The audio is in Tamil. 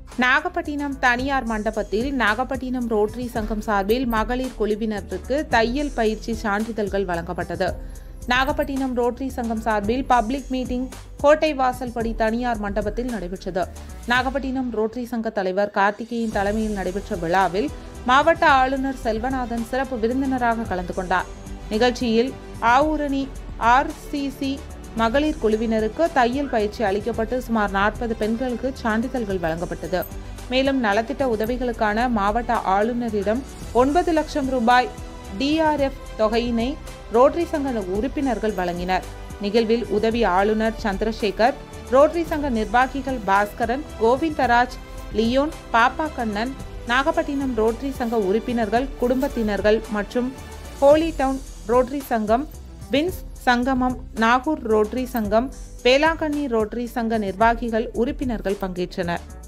நாகப்பட்டினம் தனியார் மண்டபத்தில் நாகப்பட்டினம் ரோட்டரி சங்கம் சார்பில் மகளிர் குழுவினருக்கு தையல் பயிற்சி சான்றிதழ்கள் வழங்கப்பட்டது நாகப்பட்டினம் ரோட்டரி சங்கம் சார்பில் பப்ளிக் மீட்டிங் கோட்டை வாசல்படி தனியார் மண்டபத்தில் நடைபெற்றது நாகப்பட்டினம் ரோட்டரி சங்க தலைவர் கார்த்திகேயன் தலைமையில் நடைபெற்ற விழாவில் மாவட்ட ஆளுநர் செல்வநாதன் சிறப்பு விருந்தினராக கலந்து கொண்டார் நிகழ்ச்சியில் ஆவூரணி ஆர்சிசி மகளிர் குழுவினருக்கு தையல் பயிற்சி அளிக்கப்பட்டு சுமார் நாற்பது பெண்களுக்கு சான்றிதழ்கள் வழங்கப்பட்டது மேலும் நலத்திட்ட உதவிகளுக்கான மாவட்ட ஆளுநரிடம் ஒன்பது லட்சம் ரூபாய் டிஆர்எஃப் தொகையினை ரோட்டரி சங்க உறுப்பினர்கள் வழங்கினர் நிகழ்வில் உதவி ஆளுநர் சந்திரசேகர் ரோட்டரி சங்க நிர்வாகிகள் பாஸ்கரன் கோவிந்தராஜ் லியோன் பாப்பா கண்ணன் நாகப்பட்டினம் ரோட்டரி சங்க உறுப்பினர்கள் குடும்பத்தினர்கள் மற்றும் ஹோலி டவுன் ரோட்டரி சங்கம் வின்ஸ் சங்கமம் நாகூர் ரோட்டரி சங்கம் வேளாங்கண்ணி ரோட்டரி சங்க நிர்வாகிகள் உறுப்பினர்கள் பங்கேற்றனர்